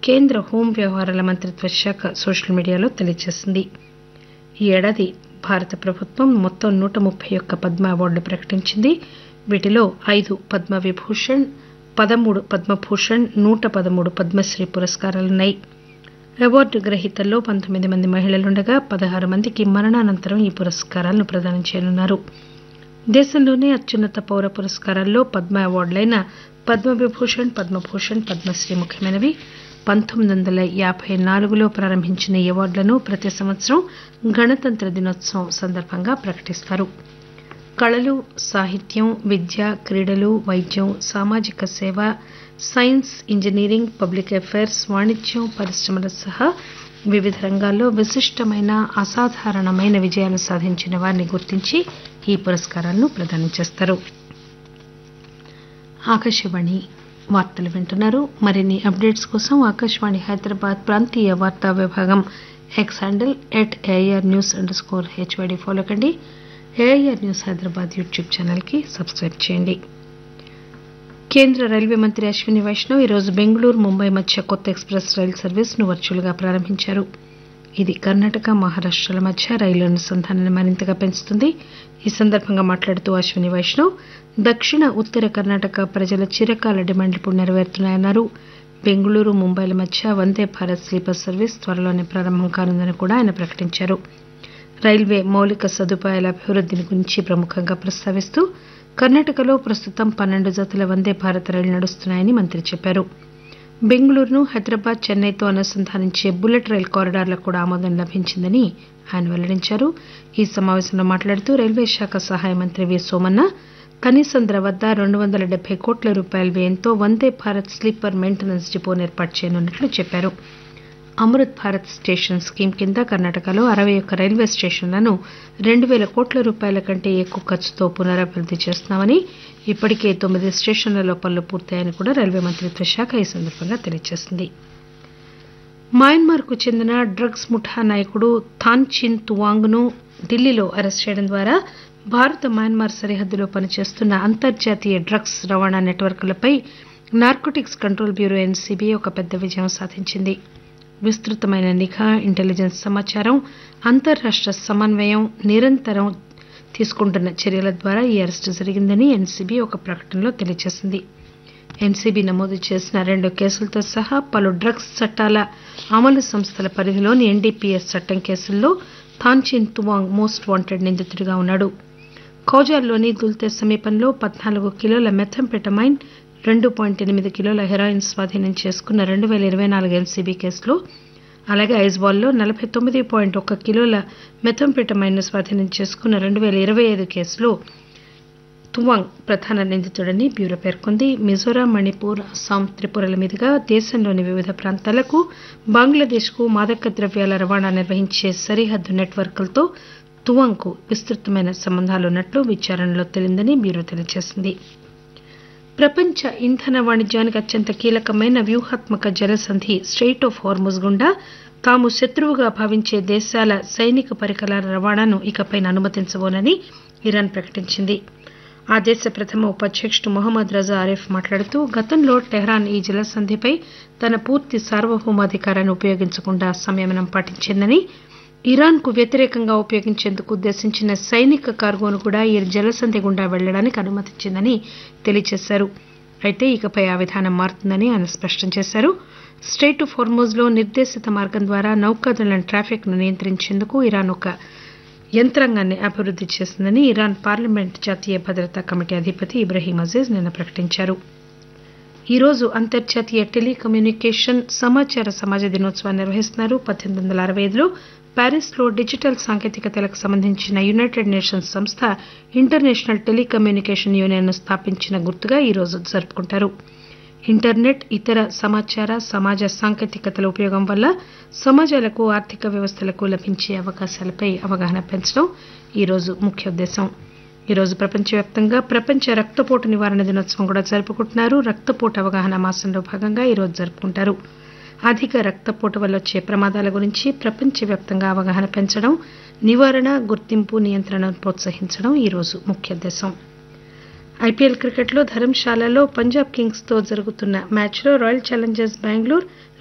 కేంద్ర హోం వ్యవహారాల మంత్రిత్వ శాఖ సోషల్ మీడియాలో తెలియజేసింది ఈ ఏడాది భారత ప్రభుత్వం మొత్తం నూట ముప్పై ఒక్క పద్మ అవార్డులు ప్రకటించింది వీటిలో ఐదు పద్మ విభూషణ్ పదమూడు పద్మభూషణ్ నూట పదమూడు పద్మశ్రీ పురస్కారాలున్నాయి అవార్డు గ్రహీతల్లో పంతొమ్మిది మంది మహిళలుండగా పదహారు మందికి మరణానంతరం ఈ పురస్కారాలను ప్రదానం చేయనున్నారు దేశంలోనే అత్యున్నత పౌర పురస్కారాల్లో పద్మ అవార్డులైన పద్మవిభూషణ్ పద్మభూషణ్ పద్మశ్రీ ముఖ్యమైనవి పంతొమ్మిది వందల యాబై నాలుగులో ప్రారంభించిన ఈ అవార్డులను ప్రతి సంవత్సరం గణతంత్ర దినోత్సవం సందర్భంగా ప్రకటిస్తారు కళలు సాహిత్యం విద్య క్రీడలు వైద్యం సామాజిక సేవ సైన్స్ ఇంజనీరింగ్ పబ్లిక్ అఫైర్స్ వాణిజ్యం పరిశ్రమల సహా వివిధ రంగాల్లో విశిష్టమైన అసాధారణమైన విజయాలు సాధించిన వారిని గుర్తించి ఈ పురస్కారాలను ప్రదానం చేస్తారు ఆకాశవాణి వార్తలు వింటున్నారు మరిన్ని అప్డేట్స్ కోసం ఆకాశవాణి హైదరాబాద్ ప్రాంతీయ వార్తా విభాగం X handle at AR news underscore HYD follow కండి ఏఐఆర్ న్యూస్ హైదరాబాద్ యూట్యూబ్ ఛానల్కి సబ్స్క్రైబ్ చేయండి కేంద్ర రైల్వే మంత్రి అశ్విని వైష్ణవ్ ఈరోజు బెంగళూరు ముంబై మధ్య కొత్త ఎక్స్ప్రెస్ రైలు సర్వీస్ను వర్చువల్గా ప్రారంభించారు ఇది కర్ణాటక మహారాష్ట్రల మధ్య రైలు అనుసంధానాన్ని మరింతగా పెంచుతుంది ఈ సందర్భంగా మాట్లాడుతూ అశ్విని వైష్ణవ్ దక్షిణ ఉత్తర కర్ణాటక ప్రజల చిరకాల డిమాండ్లు ఇప్పుడు నెరవేరుతున్నాయన్నారు బెంగళూరు ముంబైల మధ్య వందే భారత్ స్లీపర్ సర్వీస్ త్వరలోనే ప్రారంభం కానుందని కూడా ఆయన ప్రకటించారు రైల్వే మౌలిక సదుపాయాల అభివృద్దిని గురించి ప్రముఖంగా ప్రస్తావిస్తూ కర్ణాటకలో ప్రస్తుతం పన్నెండు జతల వందే భారత్ రైళ్లు నడుస్తున్నాయని మంత్రి చెప్పారు బెంగళూరును హైదరాబాద్ చెన్నైతో అనుసంధానించే బుల్లెట్ రైలు కారిడార్లకు కూడా ఆమోదం లభించిందని ఆయన వెల్లడించారు ఈ సమావేశంలో మాట్లాడుతూ రైల్వే శాఖ సహాయ మంత్రి వి సోమన్న కనీసం ధర వద్ద రెండు వందల డెబ్బై కోట్ల రూపాయల వ్యయంతో వందే భారత్ స్లీపర్ మెయింటెనెన్స్ డిపోను ఏర్పాటు చేయనున్నట్లు చెప్పారు అమృత్ భారత్ స్టేషన్ స్కీమ్ కింద కర్ణాటకలో అరవై ఒక్క రైల్వే స్టేషన్లను రెండు పేల కోట్ల రూపాయల కంటే ఎక్కువ ఖర్చుతో పునరభివృద్ది చేస్తున్నామని ఇప్పటికే తొమ్మిది స్టేషన్లలో పనులు పూర్తయ్యాయని కూడా రైల్వే మంత్రిత్వ శాఖ ఈ సందర్భంగా తెలియజేసింది మయన్మార్కు చెందిన డ్రగ్స్ ముఠా నాయకుడు థాన్ చిన్ తువాంగ్ ను ఢిల్లీలో అరెస్ట్ చేయడం ద్వారా భారత మయన్మార్ సరిహద్దులో పనిచేస్తున్న అంతర్జాతీయ డ్రగ్స్ రవాణా నెట్వర్క్లపై నార్కోటిక్స్ కంట్రోల్ బ్యూరో ఎన్సీబీ ఒక పెద్ద విజయం సాధించింది విస్తృతమైన నిఘా ఇంటెలిజెన్స్ సమాచారం అంతర్రాష్ట సమన్వయం నిరంతరం తీసుకుంటున్న చర్యల ద్వారా ఈ అరెస్టు జరిగిందని ఎన్సీబీ ఒక ప్రకటనలో తెలియజేసింది ఎన్సీబీ నమోదు చేసిన రెండు కేసులతో సహా పలు డ్రగ్స్ చట్టాల అమలు సంస్థల పరిధిలోని ఎన్డీపీఎస్ చట్టం కేసుల్లో థాన్చిన్ తువాంగ్ మోస్ట్ వాంటెడ్ నిందితుడిగా ఉన్నాడు కౌజార్లోని దుల్తే సమీపంలో పద్నాలుగు కిలోల మెథంపెటమైన్ రెండు పాయింట్ ఎనిమిది కిలోల హెరాయిన్ స్వాధీనం చేసుకున్న రెండు పేల ఇరవై నాలుగు ఎన్సీబీ కేసులో అలాగే ఐజ్వాల్లో నలభై తొమ్మిది పాయింట్ ఒక్క కిలోల మెథంపెటమైన్ ను స్వాధీనం చేసుకున్న రెండు పేల ఇరవై ఐదు కేసులో తువాంగ్ ప్రధాన నిందితుడని బ్యూరో పేర్కొంది మిజోరాం మణిపూర్ అస్సాం త్రిపురల మీదుగా దేశంలోని వివిధ ప్రాంతాలకు బంగ్లాదేశ్ కు మాదక ద్రవ్యాల రవాణా నిర్వహించే సరిహద్దు నెట్వర్క్లతో తువాంగ్ కు విస్తృతమైన సంబంధాలున్నట్లు విచారణలో తేలిందని బ్యూరో తెలియజేసింది ప్రపంచ ఇంధన వాణిజ్యానికి అత్యంత కీలకమైన వ్యూహాత్మక జలసంధి స్టెయిట్ ఆఫ్ హార్ముజ్ గుండా తాము శత్రువుగా భావించే దేశాల సైనిక పరికరాల రవాణాను ఇకపై అనుమతించబోనని ఇరాన్ ప్రకటించింది ఆ దేశ ప్రథమ ఉపాధ్యకుడు మొహమ్మద్ రజా ఆరిఫ్ మాట్లాడుతూ గతంలో టెహ్రాన్ ఈ జలసంధిపై తన పూర్తి సార్వభౌమాధికారాన్ని ఉపయోగించకుండా సంయమనం పాటించిందని ఇరాన్ కు వ్యతిరేకంగా ఉపయోగించేందుకు ఉద్దేశించిన సైనిక కార్గోను కూడా ఈ జలసంధి గుండా వెళ్లడానికి అనుమతించిందని తెలియజేశారు అయితే ఇకపై ఆ విధానం మారుతుందని ఆయన స్పష్టం చేశారు స్టెయిట్ ఆఫ్ హోర్మోజ్ లో నిర్దేశిత మార్గం ద్వారా నౌకాదళం ట్రాఫిక్ ను నియంత్రించేందుకు ఇరాన్ ఒక యంత్రాంగాన్ని అభివృద్ది చేసిందని ఇరాన్ పార్లమెంట్ జాతీయ భద్రతా కమిటీ అధిపతి ఇబ్రహీం అజీజ్ నిన్న ప్రకటించారు ఈరోజు అంతర్జాతీయ టెలికమ్యూనికేషన్ సమాచార సమాజ దినోత్సవాన్ని నిర్వహిస్తున్నారు పద్దెనిమిది వందల అరవై ఐదులో ప్యారిస్ లో డిజిటల్ సాంకేతికతలకు సంబంధించిన యునైటెడ్ నేషన్స్ సంస్థ ఇంటర్నేషనల్ టెలికమ్యూనికేషన్ యూనియన్ ను స్థాపించిన గుర్తుగా ఈ రోజు జరుపుకుంటారు ఇంటర్నెట్ ఇతర సమాచార సమాజ సాంకేతికతల ఉపయోగం వల్ల సమాజాలకు ఆర్థిక వ్యవస్థలకు లభించే అవకాశాలపై అవగాహన పెంచడం ఈ రోజు ముఖ్య ఉద్దేశం ఈ రోజు ప్రపంచవ్యాప్తంగా ప్రపంచ రక్తపోటు నివారణ దినోత్సవం కూడా జరుపుకుంటున్నారు రక్తపోటు అవగాహన మాసంలో భాగంగా ఈ రోజు జరుపుకుంటారు అధిక రక్తపోటు వల్ల వచ్చే ప్రమాదాల గురించి ప్రపంచవ్యాప్తంగా అవగాహన పెంచడం నివారణ గుర్తింపు నియంత్రణను ప్రోత్సహించడం ఈ రోజు ముఖ్య ఉద్దేశం ఐపీఎల్ క్రికెట్లో ధర్మశాలలో పంజాబ్ కింగ్స్ తో జరుగుతున్న మ్యాచ్లో రాయల్ ఛాలెంజర్స్ బెంగళూరు